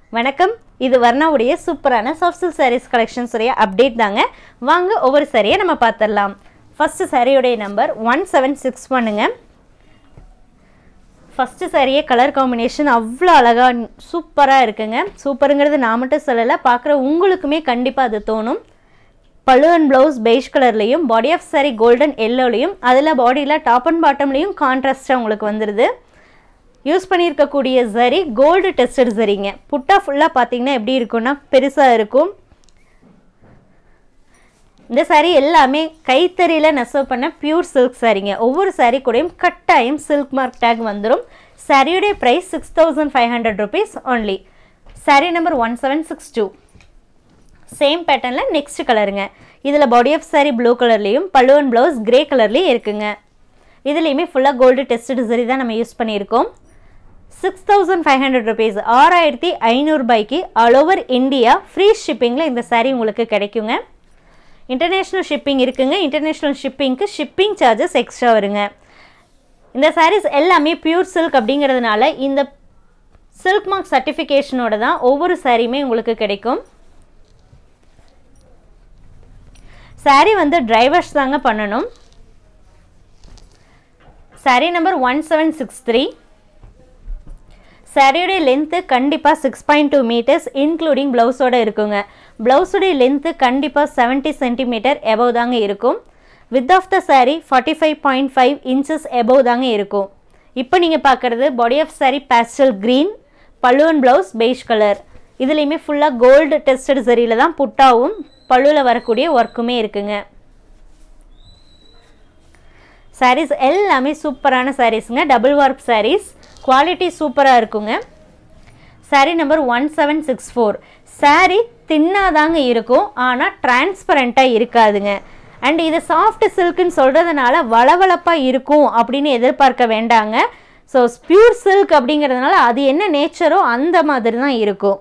வணக்கம் இது வர்ணாவுடைய சூப்பரான சாஃப்ட் சில்க் சாரீஸ் கலெக்ஷன்ஸ் உடைய அப்டேட் தாங்க வாங்க ஒவ்வொரு சாரியை நம்ம பார்த்துடலாம் ஃபஸ்ட்டு சாரியுடைய நம்பர் ஒன் செவன் சிக்ஸ் ஒன்னுங்க ஃபஸ்ட்டு சாரியே கலர் காம்பினேஷன் அவ்வளோ அழகாக சூப்பராக இருக்குங்க சூப்பருங்கிறது நான் மட்டும் சொல்லலை பார்க்குற உங்களுக்குமே கண்டிப்பாக அது தோணும் பழு அண்ட் ப்ளவுஸ் பெய்ஷ் கலர்லேயும் பாடி ஆஃப் சாரி கோல்டன் எல்லோலையும் அதில் பாடியில் டாப் அண்ட் பாட்டம்லேயும் கான்ட்ராஸ்ட்டாக உங்களுக்கு வந்துடுது யூஸ் பண்ணியிருக்கக்கூடிய சரி கோல்டு டெஸ்டட் சரிங்க புட்டா ஃபுல்லாக பார்த்தீங்கன்னா எப்படி இருக்கும்னா பெருசாக இருக்கும் இந்த saree எல்லாமே கைத்தறியில் நெசவு பண்ண பியூர் சில்க் சாரீங்க ஒவ்வொரு saree கூடயும் கட்டாயம் சில்க் மார்க் டேக் வந்துடும் சாரியுடைய price six thousand five hundred rupees only saree number one seven six two same பேட்டர்னில் நெக்ஸ்ட் கலருங்க இதில் பாடி ஆஃப் saree ப்ளூ கலர்லேயும் பல்லு அண்ட் ப்ளவுஸ் கிரே கலர்லேயும் இருக்குங்க இதுலேயுமே ஃபுல்லாக கோல்டு டெஸ்டட் சரி தான் நம்ம யூஸ் பண்ணியிருக்கோம் six thousand five hundred rupees ஆறாயிரத்தி ஐநூறுபாய்க்கு ஆல் ஓவர் இந்தியா ஃப்ரீ ஷிப்பிங்கில் இந்த saree உங்களுக்கு கிடைக்குங்க இன்டர்நேஷ்னல் ஷிப்பிங் இருக்குங்க இன்டர்நேஷ்னல் ஷிப்பிங்க்கு ஷிப்பிங் சார்ஜஸ் எக்ஸ்ட்ரா வருங்க இந்த sarees எல்லாமே பியூர் சில்க் அப்படிங்கிறதுனால இந்த சில்க் மார்க் சர்டிஃபிகேஷனோட தான் ஒவ்வொரு சாரியுமே உங்களுக்கு கிடைக்கும் saree வந்து டிரைவர்ஸ் தாங்க பண்ணணும் saree number one seven six three சாரியோடைய லென்த்து கண்டிப்பாக six point two meters including ப்ளவுஸோட இருக்குங்க ப்ளவுஸோடைய லென்த்து கண்டிப்பாக செவன்ட்டி சென்டிமீட்டர் எபவ் தாங்க இருக்கும் width of the saree forty five point five inches above தாங்க இருக்கும் இப்போ நீங்கள் பார்க்குறது body of saree pastel green pallu and blouse beige colour இதுலேயுமே ஃபுல்லாக கோல்டு டெஸ்டட் சரியில் தான் புட்டாவும் பல்லுவில் வரக்கூடிய ஒர்க்குமே இருக்குங்க சாரீஸ் எல்லாமே சூப்பரான சாரீஸுங்க டபுள் வார்ப் சாரீஸ் குவாலிட்டி சூப்பராக இருக்குங்க sari number one seven six four saree தின்னாதாங்க இருக்கும் ஆனால் டிரான்ஸ்பரண்ட்டாக இருக்காதுங்க அண்ட் இது சாஃப்ட் சில்க்குன்னு சொல்கிறதுனால வளவளப்பாக இருக்கும் அப்படின்னு எதிர்பார்க்க வேண்டாங்க ஸோ பியூர் சில்க் அப்படிங்கிறதுனால அது என்ன நேச்சரோ அந்த மாதிரி தான் இருக்கும்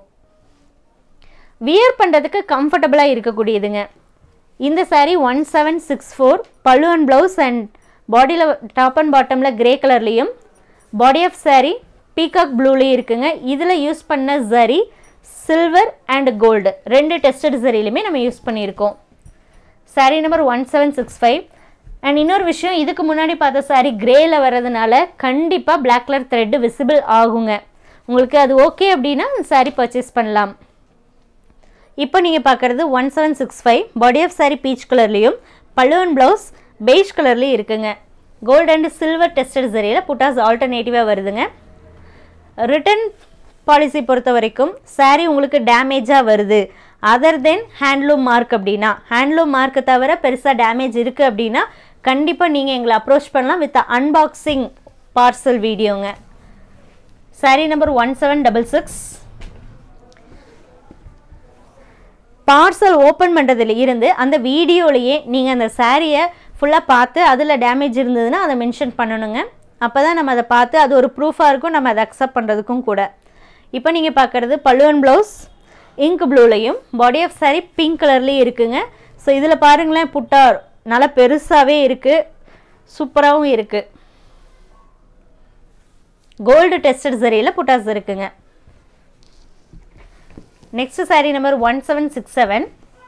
வியர் பண்ணுறதுக்கு கம்ஃபர்டபுளாக இருக்கக்கூடியதுங்க இந்த saree one seven six four pallu and blouse and பாடியில் டாப் அண்ட் பாட்டமில் கிரே கலர்லேயும் பாடி ஆஃப் saree பீகாக் ப்ளூலேயும் இருக்குங்க இதில் யூஸ் பண்ண சரி சில்வர் அண்ட் கோல்டு ரெண்டு டெஸ்டட் சரிலையுமே நம்ம யூஸ் பண்ணியிருக்கோம் saree number one seven six five and இன்னொரு விஷயம் இதுக்கு முன்னாடி பார்த்த saree கிரேயில் வர்றதுனால கண்டிப்பாக black கலர் த்ரெட்டு விசிபிள் ஆகுங்க உங்களுக்கு அது ஓகே அப்படின்னா saree பர்ச்சேஸ் பண்ணலாம் இப்போ நீங்கள் பார்க்குறது one seven six five body of saree peach கலர்லேயும் பல்லு அண்ட் ப்ளவுஸ் பெய்ஷ் கலர்லேயும் இருக்குங்க கோல்டு அண்ட் சில்வர் டெஸ்டட் சரியில் புட்டாஸ் ஆல்டர்னேட்டிவாக வருதுங்க ரிட்டன் பாலிசி பொறுத்த வரைக்கும் saree உங்களுக்கு டேமேஜாக வருது அதர் தென் ஹேண்ட்லூம் மார்க் அப்படின்னா ஹேண்ட்லூம் மார்க்கை தவிர பெருசாக டேமேஜ் இருக்குது அப்படின்னா கண்டிப்பாக நீங்கள் எங்களை அப்ரோச் பண்ணலாம் வித் அன்பாக்சிங் பார்சல் வீடியோங்க saree number one seven double six parcel open பண்ணுறதுல இருந்து அந்த வீடியோலையே நீங்கள் அந்த சாரியை ஃபுல்லாக பார்த்து அதில் டேமேஜ் இருந்ததுன்னா அதை மென்ஷன் பண்ணணுங்க அப்போ தான் நம்ம அதை பார்த்து அது ஒரு ப்ரூஃபாக இருக்கும் நம்ம அதை அக்செப்ட் பண்ணுறதுக்கும் கூட இப்போ நீங்கள் பார்க்குறது பல்லுவன் ப்ளவுஸ் இங்க் ப்ளூலையும் பாடி ஆஃப் சாரி பிங்க் கலர்லேயும் இருக்குங்க ஸோ இதில் பாருங்களேன் புட்டா நல்லா பெருசாகவே இருக்குது சூப்பராகவும் இருக்குது கோல்டு டெஸ்டட் சரியில் புட்டாஸ் இருக்குங்க next sari number one seven six seven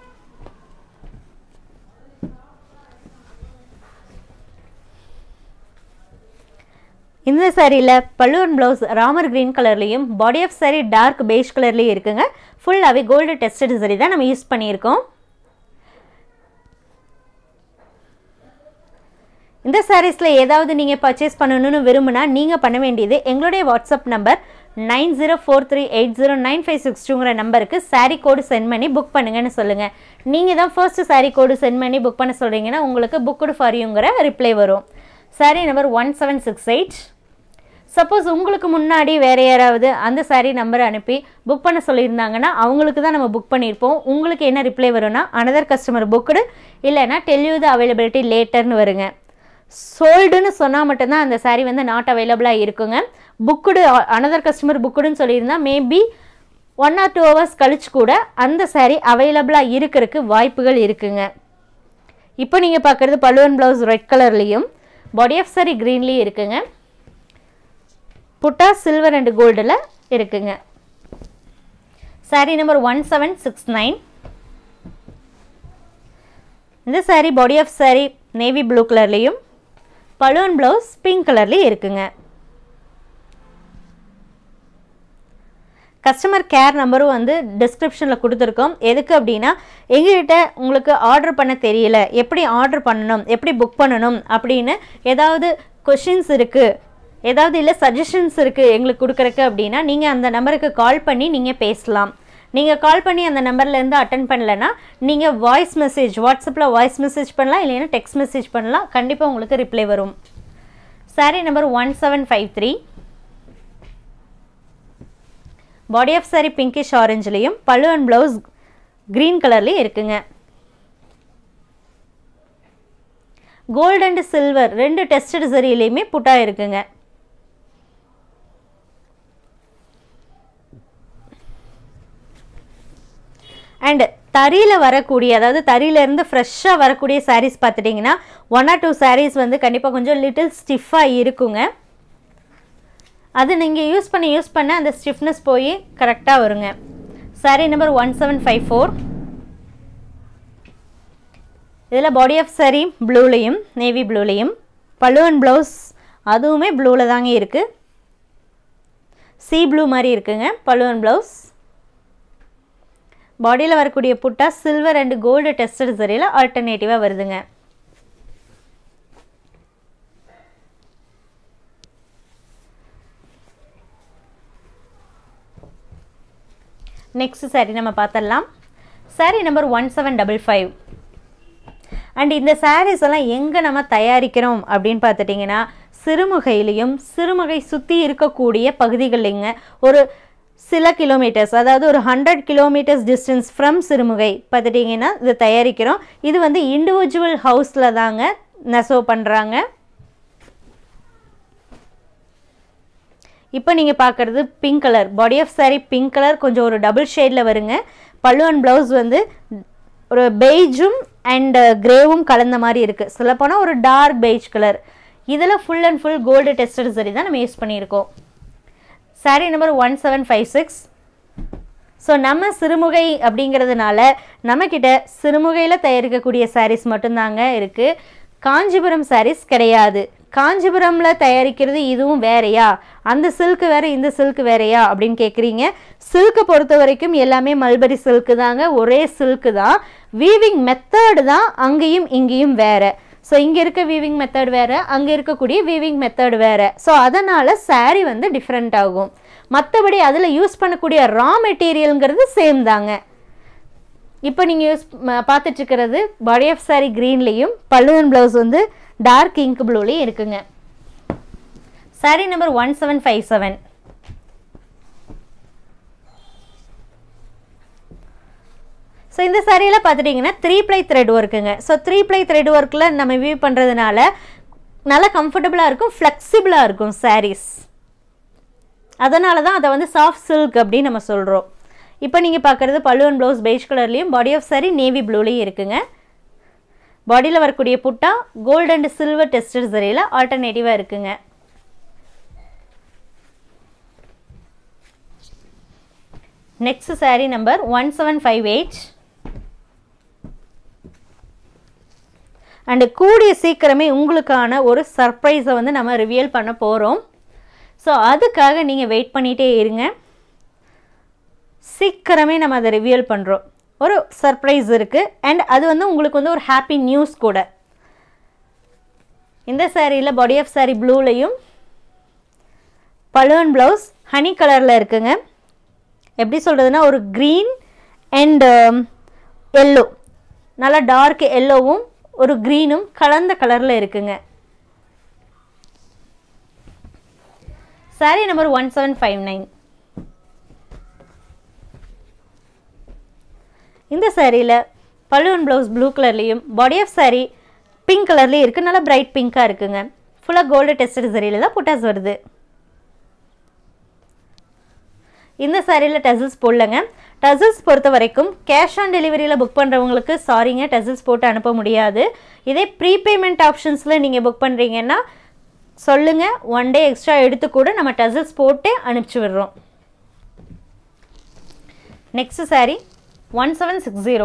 இந்த சாரியில் பல்லுவன் ப்ளவுஸ் ராமர் க்ரீன் கலர்லேயும் பாடி ஆஃப் சாரி டார்க் பேஷ் கலர்லேயும் இருக்குங்க ஃபுல்லாகவே கோல்டு டெஸ்டட் சரி தான் நம்ம யூஸ் பண்ணியிருக்கோம் இந்த சாரீஸில் ஏதாவது நீங்கள் பர்ச்சேஸ் பண்ணணும்னு விரும்புனா நீங்கள் பண்ண வேண்டியது எங்களுடைய WhatsApp number nine zero four three eight zero nine five six டூங்கிற நம்பருக்கு சாரீ கோடு சென்ட் பண்ணி புக் பண்ணுங்கன்னு சொல்லுங்கள் நீங்கள் தான் ஃபர்ஸ்ட் சாரீ கோடு சென்ட் பண்ணி புக் பண்ண சொல்கிறீங்கன்னா உங்களுக்கு புக்குடு ஃபார் யூங்கிற ரிப்ளை வரும் sari number one seven six eight suppose உங்களுக்கு முன்னாடி வேறு யாராவது அந்த சாரீ நம்பரை அனுப்பி புக் பண்ண சொல்லியிருந்தாங்கன்னா அவங்களுக்கு தான் நம்ம புக் பண்ணியிருப்போம் உங்களுக்கு என்ன ரிப்ளை வரும்னா அனதர் கஸ்டமர் புக்குடு இல்லைன்னா டெல்யூ த அவைலபிலிட்டி லேட்டர்னு வருங்க சோல்டுன்னு சொன்னால் மட்டும்தான் அந்த சாரீ வந்து நாட் அவைலபிளாக இருக்குங்க புக்குடு அனதர் கஸ்டமர் புக்குடுன்னு சொல்லியிருந்தா maybe one or two hours கழிச்சு கூட அந்த சாரீ அவைலபிளாக இருக்கிறதுக்கு வாய்ப்புகள் இருக்குங்க இப்போ நீங்கள் பார்க்குறது பல்லுவன் ப்ளவுஸ் ரெட் கலர்லேயும் பாடி ஆஃப் சாரி க்ரீன்லேயும் இருக்குங்க புட்டா சில்வர் அண்ட் கோல்டில் இருக்குங்க sari number one seven six nine இந்த sari body of sari navy blue கலர்லேயும் பலூன் ப்ளவுஸ் பிங்க் கலர்லேயும் இருக்குங்க கஸ்டமர் கேர் நம்பரும் வந்து டிஸ்கிரிப்ஷனில் கொடுத்துருக்கோம் எதுக்கு அப்படின்னா எங்ககிட்ட உங்களுக்கு ஆர்டர் பண்ண தெரியல எப்படி ஆர்டர் பண்ணணும் எப்படி புக் பண்ணணும் அப்படின்னு ஏதாவது கொஷின்ஸ் இருக்குது ஏதாவது இல்லை சஜஷன்ஸ் இருக்குது எங்களுக்கு கொடுக்குறக்கு அப்படின்னா நீங்கள் அந்த நம்பருக்கு கால் பண்ணி நீங்கள் பேசலாம் நீங்கள் கால் பண்ணி அந்த நம்பர்லேருந்து அட்டன் பண்ணலைன்னா நீங்கள் வாய்ஸ் மெசேஜ் வாட்ஸ்அப்பில் வாய்ஸ் மெசேஜ் பண்ணலாம் இல்லைன்னா டெக்ஸ்ட் மெசேஜ் பண்ணலாம் கண்டிப்பாக உங்களுக்கு ரிப்ளை வரும் sari number one seven five three body of sari pinkish ஆரஞ்சுலேயும் பல்லு அண்ட் ப்ளவுஸ் க்ரீன் கலர்லேயும் இருக்குங்க கோல்டு அண்ட் சில்வர் ரெண்டு டெஸ்டட் சரியிலையுமே புட்டா இருக்குங்க அண்ட் தறியில் வரக்கூடிய அதாவது தறியிலேருந்து ஃப்ரெஷ்ஷாக வரக்கூடிய சாரீஸ் பார்த்துட்டிங்கன்னா ஒன் ஆர் டூ சாரீஸ் வந்து கண்டிப்பாக கொஞ்சம் லிட்டில் ஸ்டிஃபாக இருக்குங்க அது நீங்கள் யூஸ் பண்ணி யூஸ் பண்ண அந்த ஸ்டிஃப்னஸ் போய் கரெக்டாக வருங்க sari number one seven five four இதில் பாடி ஆஃப் சாரீ ப்ளூலேயும் நேவி ப்ளூலேயும் பல்லு அண்ட் ப்ளவுஸ் அதுவுமே ப்ளூவில் தாங்க இருக்குது சி ப்ளூ மாதிரி இருக்குங்க பல்லு அண்ட் ப்ளவுஸ் பாடியில் வரக்கூடிய butta silver and gold tested சரியில் ஆல்டர்னேட்டிவாக வருதுங்க நெக்ஸ்ட் சாரீ நம்ம பார்த்துடலாம் sari number one seven double five and இந்த சாரீஸ் எல்லாம் எங்கே நம்ம தயாரிக்கிறோம் அப்படின்னு பார்த்துட்டிங்கன்னா சிறுமுகையிலையும் சிறுமுகை சுற்றி இருக்கக்கூடிய பகுதிகளிங்க ஒரு சில கிலோமீட்டர்ஸ் அதாவது ஒரு hundred kilometres distance from Sirumugai பார்த்துட்டிங்கன்னா இது தயாரிக்கிறோம் இது வந்து இண்டிவிஜுவல் ஹவுஸில் தாங்க நெசோ பண்ணுறாங்க இப்போ நீங்கள் பார்க்குறது pink colour body of sari pink colour கொஞ்சம் ஒரு டபுள் ஷேடில் வருங்க பல்லு அண்ட் ப்ளவுஸ் வந்து ஒரு பெய்ஜும் அண்ட் கிரேவும் கலந்த மாதிரி இருக்குது சொல்லப்போனால் ஒரு டார்க் பெய்ஜ் கலர் இதில் full and full gold tested சரி தான் நம்ம யூஸ் பண்ணியிருக்கோம் sari number one seven five six so நம்ம சிறுமுகை அப்படிங்கிறதுனால நம்மக்கிட்ட சிறுமுகையில் தயாரிக்கக்கூடிய சாரீஸ் மட்டும்தாங்க இருக்குது காஞ்சிபுரம் சாரீஸ் கிடையாது காஞ்சிபுரமில் தயாரிக்கிறது இதுவும் வேறையா அந்த சில்க்கு வேறு இந்த சில்க்கு வேறையா அப்படின்னு கேட்குறீங்க சில்க்கை பொறுத்த வரைக்கும் எல்லாமே மல்பரி சில்க்கு தாங்க ஒரே சில்க்கு தான் வீவிங் மெத்தடு தான் அங்கேயும் இங்கேயும் வேறு ஸோ இங்கே இருக்க வீவிங் மெத்தட் வேறு அங்கே இருக்கக்கூடிய வீவிங் மெத்தட் வேறு ஸோ அதனால் சாரீ வந்து டிஃப்ரெண்ட் ஆகும் மற்றபடி அதில் யூஸ் பண்ணக்கூடிய ரா மெட்டீரியலுங்கிறது சேம் தாங்க இப்போ நீங்கள் யூஸ் பார்த்துட்ருக்கிறது பாடி ஆஃப் சாரீ க்ரீன்லேயும் பல்லுவன் ப்ளவுஸ் வந்து டார்க் இங்க் ப்ளூலேயும் இருக்குங்க sari number one seven five seven so இந்த சாரியில் பார்த்துட்டிங்கன்னா த்ரீ ப்ளை த்ரெட் ஒர்க்குங்க ஸோ த்ரீ ப்ளை த்ரெட் ஒர்க்கில் நம்ம வியூ பண்ணுறதுனால நல்லா கம்ஃபர்டபுளாக இருக்கும் ஃப்ளெக்சிபிளாக இருக்கும் சாரீஸ் அதனால தான் அதை வந்து சாஃப்ட் சில்க் அப்படின்னு நம்ம சொல்கிறோம் இப்போ நீங்கள் பார்க்குறது பல்லுவன் ப்ளவுஸ் பெய்ஜ் கலர்லேயும் பாடி ஆஃப் சாரி நேவி ப்ளூலேயும் இருக்குங்க பாடியில் வரக்கூடிய butta gold and silver tested சரியில் ஆல்டர்னேட்டிவாக இருக்குங்க next sari number one seven five eight and கூடிய சீக்கிரமே உங்களுக்கான ஒரு சர்ப்ரைஸை வந்து நம்ம ரிவியல் பண்ண போகிறோம் ஸோ அதுக்காக நீங்கள் வெயிட் பண்ணிகிட்டே இருங்க சீக்கிரமே நம்ம அதை ரிவியல் பண்ணுறோம் ஒரு சர்ப்ரைஸ் இருக்குது அண்ட் அது வந்து உங்களுக்கு வந்து ஒரு ஹாப்பி நியூஸ் கூட இந்த சாரியில் பாடி ஆஃப் சாரி ப்ளூலையும் பலூன் ப்ளவுஸ் ஹனி கலரில் இருக்குங்க எப்படி சொல்கிறதுனா ஒரு க்ரீன் அண்ட் எல்லோ நல்லா டார்க் எல்லோவும் ஒரு க்ரீனும் கலந்த கலரில் இருக்குங்க sari number one seven five nine இந்த சாரியில் பல்லுவன் ப்ளவுஸ் ப்ளூ கலர்லேயும் பாடி ஆஃப் சாரீ பிங்க் கலர்லேயும் இருக்குது நல்லா பிரைட் பிங்க்காக இருக்குங்க ஃபுல்லாக கோல்டு டெஸ்டட் சரியில் தான் புட்டாஸ் வருது இந்த சாரியில் டசல்ஸ் போடலங்க டசல்ஸ் பொறுத்த வரைக்கும் கேஷ் ஆன் டெலிவரியில் புக் பண்ணுறவங்களுக்கு சாரிங்க டசல்ஸ் போட்டு அனுப்ப முடியாது இதே ப்ரீபேமெண்ட் ஆப்ஷன்ஸில் நீங்கள் புக் பண்ணுறீங்கன்னா சொல்லுங்கள் ஒன் டே எக்ஸ்ட்ரா எடுத்து கூட நம்ம டசல்ஸ் போட்டு அனுப்பிச்சி விடுறோம் next saree one seven six zero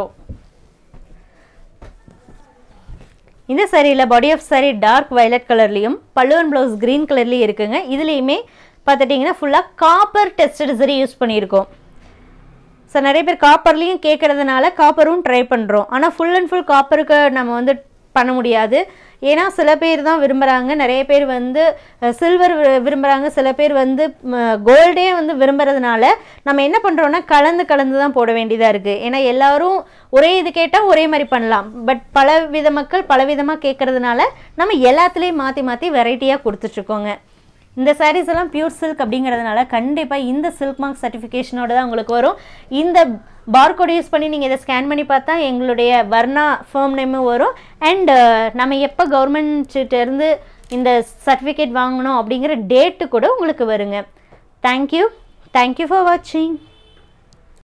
இந்த சாரியில் body of saree dark violet கலர்லேயும் பல்லுவன் ப்ளவுஸ் க்ரீன் கலர்லேயும் இருக்குங்க இதுலேயுமே பார்த்துட்டிங்கன்னா ஃபுல்லாக காப்பர் டெஸ்டட் சரி யூஸ் பண்ணியிருக்கோம் ஸோ நிறைய பேர் காப்பர்லேயும் கேட்குறதுனால காப்பரும் ட்ரை பண்ணுறோம் ஆனால் ஃபுல் அண்ட் ஃபுல் காப்பருக்கு நம்ம வந்து பண்ண முடியாது ஏன்னா சில பேர் தான் விரும்புகிறாங்க நிறைய பேர் வந்து சில்வர் விரும்புகிறாங்க சில பேர் வந்து கோல்டே வந்து விரும்புறதுனால நம்ம என்ன பண்ணுறோன்னா கலந்து கலந்து தான் போட வேண்டியதாக இருக்குது ஏன்னா எல்லாரும் ஒரே இது கேட்டால் ஒரே மாதிரி பண்ணலாம் பட் பல வித மக்கள் பல விதமாக கேட்குறதுனால நம்ம எல்லாத்துலேயும் மாற்றி மாற்றி வெரைட்டியாக கொடுத்துட்ருக்கோங்க இந்த sarees எல்லாம் பியூர் சில்க் அப்படிங்கிறதுனால கண்டிப்பாக இந்த சில்க் மார்க் சர்டிஃபிகேஷனோட தான் உங்களுக்கு வரும் இந்த பார்கோட் யூஸ் பண்ணி நீங்கள் இதை ஸ்கேன் பண்ணி பார்த்தா எங்களுடைய வர்ணா ஃபேம் நேமும் வரும் அண்ட் நம்ம எப்போ கவர்மெண்ட்கிட்டேருந்து இந்த சர்டிஃபிகேட் வாங்கணும் அப்படிங்கிற டேட்டு கூட உங்களுக்கு வருங்க தேங்க்யூ தேங்க்யூ ஃபார் வாட்சிங்